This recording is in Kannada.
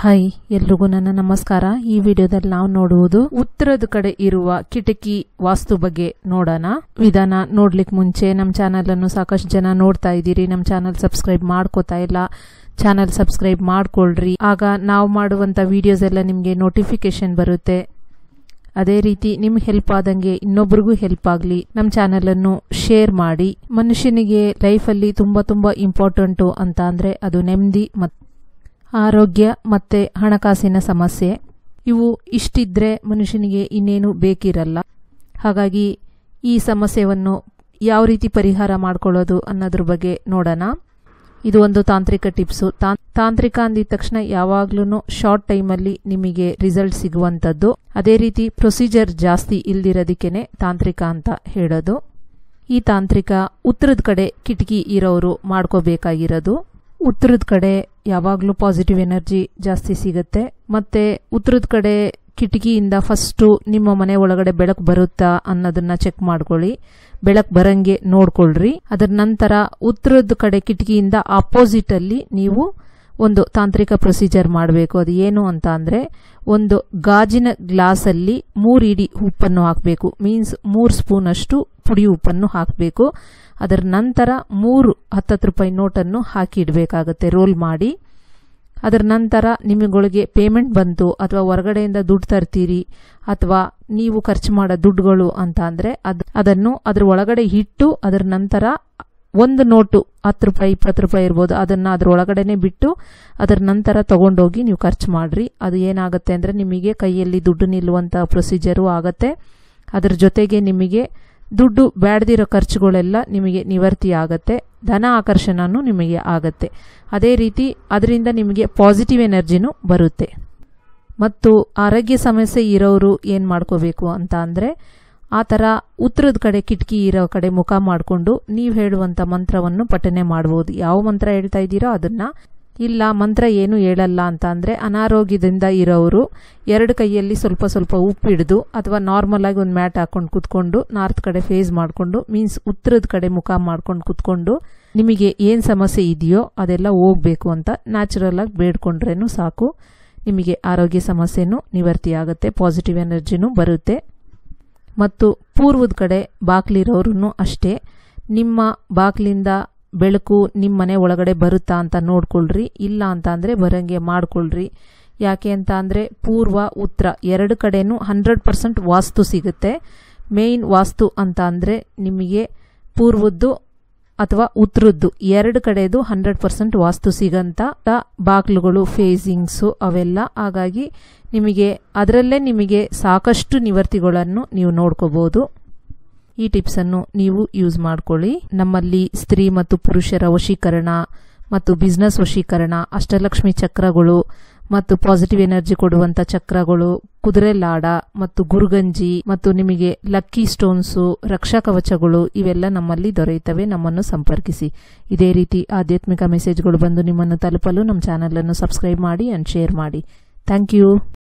ಹಾಯ್ ಎಲ್ರಿಗೂ ನನ್ನ ನಮಸ್ಕಾರ ಈ ವಿಡಿಯೋದಲ್ಲಿ ನಾವು ನೋಡುವುದು ಉತ್ತರದ ಕಡೆ ಇರುವ ಕಿಟಕಿ ವಾಸ್ತು ಬಗ್ಗೆ ನೋಡೋಣ ವಿಧಾನ ನೋಡ್ಲಿಕ್ಕೆ ಮುಂಚೆ ನಮ್ಮ ಚಾನಲ್ ಅನ್ನು ಸಾಕಷ್ಟು ಜನ ನೋಡ್ತಾ ಇದ್ದೀರಿ ನಮ್ಮ ಚಾನಲ್ ಸಬ್ಸ್ಕ್ರೈಬ್ ಮಾಡ್ಕೋತಾ ಇಲ್ಲ ಚಾನಲ್ ಸಬ್ಸ್ಕ್ರೈಬ್ ಮಾಡ್ಕೊಳ್ರಿ ಆಗ ನಾವು ಮಾಡುವಂತ ವಿಡಿಯೋಸ್ ಎಲ್ಲ ನಿಮಗೆ ನೋಟಿಫಿಕೇಶನ್ ಬರುತ್ತೆ ಅದೇ ರೀತಿ ನಿಮ್ಗೆ ಹೆಲ್ಪ್ ಆದಂಗೆ ಇನ್ನೊಬ್ರಿಗೂ ಹೆಲ್ಪ್ ಆಗಲಿ ನಮ್ಮ ಚಾನೆಲ್ ಅನ್ನು ಶೇರ್ ಮಾಡಿ ಮನುಷ್ಯನಿಗೆ ಲೈಫಲ್ಲಿ ತುಂಬಾ ತುಂಬಾ ಇಂಪಾರ್ಟೆಂಟು ಅಂತ ಅಂದ್ರೆ ಅದು ನೆಮ್ಮದಿ ಮತ್ತು ಆರೋಗ್ಯ ಮತ್ತೆ ಹಣಕಾಸಿನ ಸಮಸ್ಯೆ ಇವು ಇಷ್ಟಿದ್ರೆ ಮನುಷ್ಯನಿಗೆ ಇನ್ನೇನು ಬೇಕಿರಲ್ಲ ಹಾಗಾಗಿ ಈ ಸಮಸ್ಯೆಯನ್ನು ಯಾವ ರೀತಿ ಪರಿಹಾರ ಮಾಡ್ಕೊಳ್ಳೋದು ಅನ್ನೋದ್ರ ಬಗ್ಗೆ ನೋಡೋಣ ಇದು ಒಂದು ತಾಂತ್ರಿಕ ಟಿಪ್ಸು ತಾಂತ್ರಿಕ ಅಂದಿದ ತಕ್ಷಣ ಯಾವಾಗ್ಲೂ ಶಾರ್ಟ್ ಟೈಮಲ್ಲಿ ನಿಮಗೆ ರಿಸಲ್ಟ್ ಸಿಗುವಂಥದ್ದು ಅದೇ ರೀತಿ ಪ್ರೊಸೀಜರ್ ಜಾಸ್ತಿ ಇಲ್ದಿರೋದಕ್ಕೇನೆ ತಾಂತ್ರಿಕ ಅಂತ ಹೇಳೋದು ಈ ತಾಂತ್ರಿಕ ಉತ್ತರದ ಕಡೆ ಕಿಟಕಿ ಇರೋರು ಮಾಡ್ಕೋಬೇಕಾಗಿರೋದು ಉತ್ತರದ ಕಡೆ ಯಾವಾಗಲೂ ಪಾಸಿಟಿವ್ ಎನರ್ಜಿ ಜಾಸ್ತಿ ಸಿಗುತ್ತೆ ಮತ್ತೆ ಉತ್ತರದ ಕಡೆ ಕಿಟಕಿಯಿಂದ ಫಸ್ಟು ನಿಮ್ಮ ಮನೆ ಒಳಗಡೆ ಬೆಳಕು ಬರುತ್ತಾ ಅನ್ನೋದನ್ನ ಚೆಕ್ ಮಾಡ್ಕೊಳ್ಳಿ ಬೆಳಕು ಬರಂಗೆ ನೋಡ್ಕೊಳ್ರಿ ಅದರ ನಂತರ ಉತ್ತರದ ಕಡೆ ಕಿಟಕಿಯಿಂದ ಆಪೋಸಿಟ್ ಅಲ್ಲಿ ನೀವು ಒಂದು ತಾಂತ್ರಿಕ ಪ್ರೊಸೀಜರ್ ಮಾಡಬೇಕು ಅದು ಏನು ಅಂತ ಅಂದ್ರೆ ಒಂದು ಗಾಜಿನ ಗ್ಲಾಸಲ್ಲಿ ಮೂರು ಇಡಿ ಉಪ್ಪನ್ನು ಹಾಕಬೇಕು ಮೀನ್ಸ್ ಮೂರು ಸ್ಪೂನ್ ಅಷ್ಟು ಪುಡಿ ಉಪ್ಪನ್ನು ಹಾಕಬೇಕು ಅದರ ನಂತರ ಮೂರು ಹತ್ತತ್ತು ರೂಪಾಯಿ ನೋಟನ್ನು ಹಾಕಿ ಇಡಬೇಕಾಗುತ್ತೆ ರೋಲ್ ಮಾಡಿ ಅದರ ನಂತರ ನಿಮಗಳಿಗೆ ಪೇಮೆಂಟ್ ಬಂತು ಅಥವಾ ಹೊರಗಡೆಯಿಂದ ದುಡ್ಡು ತರ್ತೀರಿ ಅಥವಾ ನೀವು ಖರ್ಚು ಮಾಡೋ ದುಡ್ಡುಗಳು ಅಂತ ಅಂದ್ರೆ ಅದ್ ಅದನ್ನು ಅದ್ರ ಒಳಗಡೆ ಇಟ್ಟು ಅದರ ನಂತರ ಒಂದು ನೋಟು ಹತ್ತು ರೂಪಾಯಿ ಇಪ್ಪತ್ತು ರೂಪಾಯಿ ಇರ್ಬೋದು ಅದನ್ನ ಅದ್ರ ಒಳಗಡೆನೆ ಬಿಟ್ಟು ಅದರ ನಂತರ ತಗೊಂಡೋಗಿ ನೀವು ಖರ್ಚು ಮಾಡ್ರಿ ಅದು ಏನಾಗುತ್ತೆ ಅಂದ್ರೆ ನಿಮಗೆ ಕೈಯಲ್ಲಿ ದುಡ್ಡು ನಿಲ್ಲುವಂತ ಪ್ರೊಸೀಜರು ಆಗತ್ತೆ ಅದ್ರ ಜೊತೆಗೆ ನಿಮಗೆ ದುಡ್ಡು ಬ್ಯಾಡ್ದಿರೋ ಖರ್ಚುಗಳೆಲ್ಲ ನಿಮಗೆ ನಿವರ್ತಿ ಆಗತ್ತೆ ಧನ ಆಕರ್ಷಣನೂ ನಿಮಗೆ ಆಗತ್ತೆ ಅದೇ ರೀತಿ ಅದರಿಂದ ನಿಮಗೆ ಪಾಸಿಟಿವ್ ಎನರ್ಜಿನೂ ಬರುತ್ತೆ ಮತ್ತು ಆರೋಗ್ಯ ಸಮಸ್ಯೆ ಇರೋರು ಏನು ಮಾಡ್ಕೋಬೇಕು ಅಂತ ಅಂದರೆ ಆ ಥರ ಉತ್ತರದ ಕಡೆ ಕಿಟಕಿ ಇರೋ ಕಡೆ ಮುಖ ಮಾಡಿಕೊಂಡು ನೀವು ಹೇಳುವಂಥ ಮಂತ್ರವನ್ನು ಪಠನೆ ಮಾಡ್ಬೋದು ಯಾವ ಮಂತ್ರ ಹೇಳ್ತಾ ಇದ್ದೀರೋ ಅದನ್ನು ಇಲ್ಲ ಮಂತ್ರ ಏನು ಹೇಳಲ್ಲ ಅಂತ ಅಂದರೆ ಅನಾರೋಗ್ಯದಿಂದ ಇರೋರು ಎರಡು ಕೈಯಲ್ಲಿ ಸ್ವಲ್ಪ ಸ್ವಲ್ಪ ಉಪ್ಪು ಹಿಡಿದು ಅಥವಾ ನಾರ್ಮಲ್ ಆಗಿ ಒಂದು ಮ್ಯಾಟ್ ಹಾಕೊಂಡು ಕುತ್ಕೊಂಡು ನಾರ್ತ್ ಕಡೆ ಫೇಸ್ ಮಾಡಿಕೊಂಡು ಮೀನ್ಸ್ ಉತ್ತರದ ಕಡೆ ಮುಖ ಮಾಡ್ಕೊಂಡು ಕುತ್ಕೊಂಡು ನಿಮಗೆ ಏನು ಸಮಸ್ಯೆ ಇದೆಯೋ ಅದೆಲ್ಲ ಹೋಗ್ಬೇಕು ಅಂತ ನ್ಯಾಚುರಲ್ ಆಗಿ ಬೇಡ್ಕೊಂಡ್ರೇನು ಸಾಕು ನಿಮಗೆ ಆರೋಗ್ಯ ಸಮಸ್ಯೆನೂ ನಿವರ್ತಿ ಆಗುತ್ತೆ ಪಾಸಿಟಿವ್ ಎನರ್ಜಿನೂ ಬರುತ್ತೆ ಮತ್ತು ಪೂರ್ವದ ಕಡೆ ಬಾಗ್ಲಿರೋರು ಅಷ್ಟೇ ನಿಮ್ಮ ಬಾಗ್ಲಿಂದ ಬೆಳಕು ನಿಮ್ಮ ಮನೆ ಒಳಗಡೆ ಬರುತ್ತಾ ಅಂತ ನೋಡ್ಕೊಳ್ರಿ ಇಲ್ಲ ಅಂತ ಅಂದರೆ ಬರಂಗೆ ಮಾಡ್ಕೊಳ್ರಿ ಯಾಕೆ ಅಂತ ಅಂದರೆ ಪೂರ್ವ ಉತ್ತರ ಎರಡು ಕಡೆನೂ ಹಂಡ್ರೆಡ್ ಪರ್ಸೆಂಟ್ ವಾಸ್ತು ಸಿಗುತ್ತೆ ಮೇಯ್ನ್ ವಾಸ್ತು ಅಂತ ಅಂದರೆ ನಿಮಗೆ ಪೂರ್ವದ್ದು ಅಥವಾ ಉತ್ತರದ್ದು ಎರಡು ಕಡೆದು ಹಂಡ್ರೆಡ್ ಪರ್ಸೆಂಟ್ ವಾಸ್ತು ಸಿಗಂತ ಬಾಗ್ಲುಗಳು ಫೇಸಿಂಗ್ಸು ಅವೆಲ್ಲ ಹಾಗಾಗಿ ನಿಮಗೆ ಅದರಲ್ಲೇ ನಿಮಗೆ ಸಾಕಷ್ಟು ನಿವರ್ತಿಗಳನ್ನು ನೀವು ನೋಡ್ಕೋಬಹುದು ಈ ಟಿಪ್ಸ್ ಅನ್ನು ನೀವು ಯೂಸ್ ಮಾಡ್ಕೊಳ್ಳಿ ನಮ್ಮಲ್ಲಿ ಸ್ತ್ರೀ ಮತ್ತು ಪುರುಷರ ವಶೀಕರಣ ಮತ್ತು ಬಿಸ್ನೆಸ್ ವಶೀಕರಣ ಅಷ್ಟಲಕ್ಷ್ಮಿ ಚಕ್ರಗಳು ಮತ್ತು ಪಾಸಿಟಿವ್ ಎನರ್ಜಿ ಕೊಡುವಂತ ಚಕ್ರಗಳು ಕುದುರೆ ಲಾಡ ಮತ್ತು ಗುರುಗಂಜಿ ಮತ್ತು ನಿಮಗೆ ಲಕ್ಕಿ ಸ್ಟೋನ್ಸು ರಕ್ಷಾ ಕವಚಗಳು ಇವೆಲ್ಲ ನಮ್ಮಲ್ಲಿ ದೊರೆಯುತ್ತವೆ ನಮ್ಮನ್ನು ಸಂಪರ್ಕಿಸಿ ಇದೇ ರೀತಿ ಆಧ್ಯಾತ್ಮಿಕ ಮೆಸೇಜ್ಗಳು ಬಂದು ನಿಮ್ಮನ್ನು ತಲುಪಲು ನಮ್ಮ ಚಾನಲ್ ಅನ್ನು ಸಬ್ಸ್ಕ್ರೈಬ್ ಮಾಡಿ ಅಂಡ್ ಶೇರ್ ಮಾಡಿ ಥ್ಯಾಂಕ್ ಯು